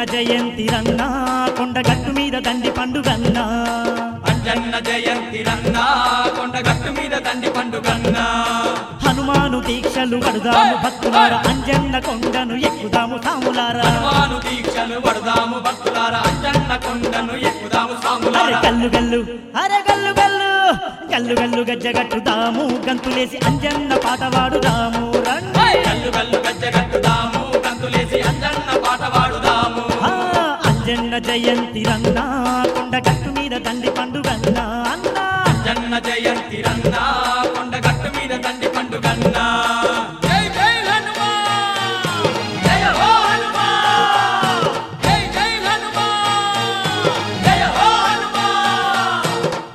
జయంతి రన్నా కొండగట్టు మీద దండి పండుగన్నా అంజన్న జయంతి రన్నా కొండగట్టు మీద దండి పండుగన్నా హనుమాను దీక్షలు పడుదాము భక్తులార అంజన్న కొండను ఎక్కుదాము సాములారా హనుమాను దీక్షలు పడదాము భక్తులారా అంజన్న కొండను ఎక్కుదాము అరే సాములారా గల్లు గల్లు అరే గల్లు గల్లు గల్లు గల్లు గజ్జగట్టుదాము గంతులేసి అంజన్న పాట పాడుదాము రండి కల్లు కల్లు గజ్జగట్టుదాము కంతులేసి అంజన్న పాట పాడుదాము ఆ, అంజన్న జయంతి రన్నా కొండగట్టు మీద దండి పండుగన్నా అన్నా అంజన్న జయంతి రన్నా కొండగట్టు మీద దండి పండుగన్నా జై జై హనుమాన్ జయ హో హనుమాన్ జై జై హనుమాన్ జయ హో హనుమాన్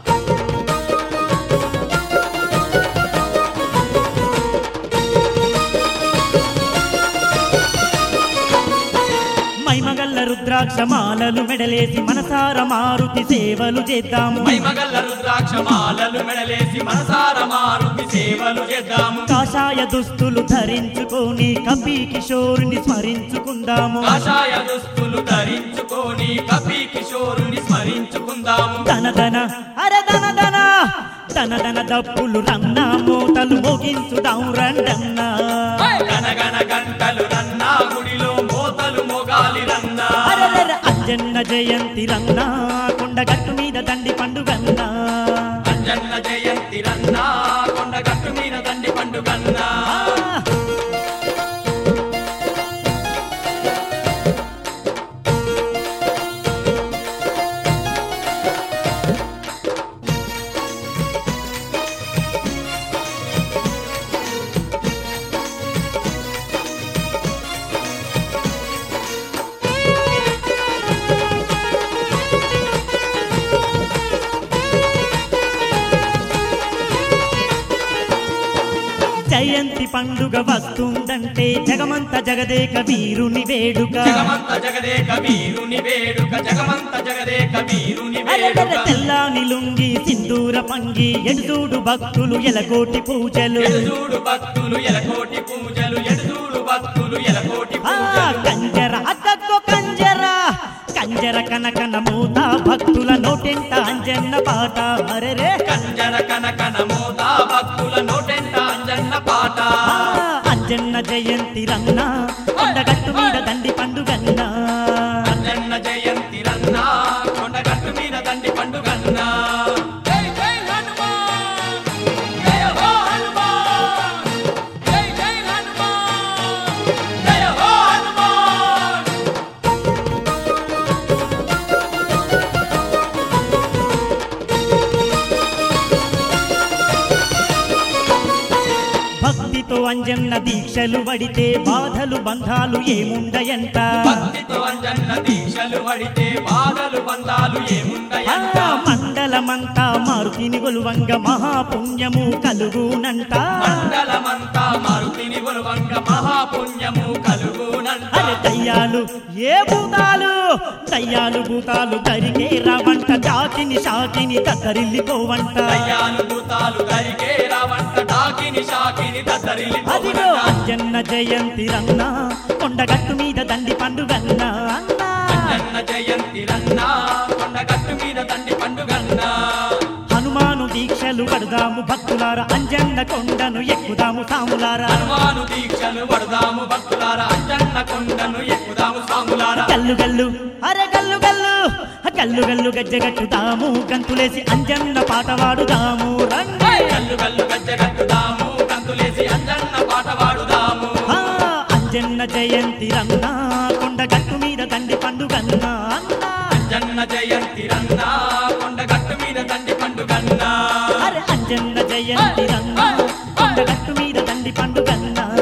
మైమగల్ల రుద్రాక్ష మాలలు మెడలేసి మనసార మారుతి సేవలు చేద్దాము మైమగల్ల రుద్రాక్ష మాలలు మెడలేసి మనసార మారుతి సేవలు చేద్దాము కాషాయ దుస్తులు ధరించుకొని కపి కిషోరుని స్మరించుకుందాము కాషాయ దుస్తులు ధరించుకొని కపి కిషోరుని స్మరించుకుందాము ధన ధన అరే ధన ధన ధన ధన దప్పులు రన్న మూతలు మోగించుదాం రండన్నా గనగన గంటలు రన్నా గుడిలో మోతలు మోగాలి రన్నా అరెరెరె అంజన్న జయంతి రన్నా కొండగట్టు మీద దండి పండుగన్నా అంజన్న జయంతి రన్నా కొండగట్టు మీద దండి పండుగన్నా ఆ, జయంతి పండుగ వస్తుందంటే జగమంత జగదేక వీరుని వేడుక జగమంత జగదే కబీరుని వేడుక జగమంత జగదే కబీరుని అరెరెరె వేడుక తెల్లాని లుంగి సింధూర పంగి ఎడుదూడు భక్తులు ఎలకోటి పూజలు ఎడుదూడు భక్తులు ఎలకోటి పూజలు ఎడుదూడు భక్తులు ఎలకోటి ఆ పూజలు కంజర అక్కక్కో కంజర కంజర కనకన మూత భక్తుల నోటెంట అంజన్న పాట అరెరే కంజర కనకన మోత భక్తుల నోటెంట అంజన్న పాట ఆ, అంజన్న జయంతి రన్న కొండగట్టు మీద దండి పండుగన్నా అంజన్న జయంతి రన్నా కొండగట్టు మీద దండి పండుగన్నా జై జై హనుమాన్ జయ హో హనుమాన్ జై జై హనుమాన్ జయ హో హనుమాన్ భక్తితో అంజన్న దీక్షలు పడితే బాధలు బంధాలు ఏముండయంట భక్తితో అంజన్న దీక్షలు పడితే బాధలు బంధాలు ఆ, ఏముండయంట మండలమంతా మారుతిని గొలువంగ మహాపుణ్యము కలుగునంట మండలమంతా మారుతిని ఒలువంగ మహాపుణ్యము కలుగునంట అరే దయ్యాలు ఏ భూతాలు దయ్యాలు భూతాలు దరికే రావంట జాతిని షాకిని తత్తరిల్లిపోవంట దయ్యాలు భూతాలు దరికే రావంట డాకిని షాకిని దద్దరిల్లి అదిగో అంజన్న జయంతి రన్న కొండగట్టు మీద దండి పండుగన్నా అన్నా అంజన్న జయంతి రన్నా కొండగట్టు మీద దండి పండుగన్నా హనుమాను దీక్షలు పడదాము భక్తులార అంజన్న కొండను ఎక్కుదాము సాములారా హనుమాను దీక్షలు పడదాము భక్తులారా అంజన్న కొండను ఎక్కుదాము సాములారా గల్లు గల్లు అరే గల్లు గల్లు గల్లు గల్లు గజ్జగట్టుదాము గంతులేసి అంజన్న పాట పాడుదాము రండి కల్లు కల్లు గజ్జగట్టుదాము కంతులేసి అంజన్న పాట పాడుదాము ఆ, అంజన్న జయంతి రన్నా కొండగట్టు మీద దండి పండుగన్నా అన్నా అంజన్న జయంతి రన్నా కొండగట్టు మీద దండి పండుగన్నా అరే అంజన్న జయంతి రన్నా కొండగట్టు మీద దండి పండుగన్నా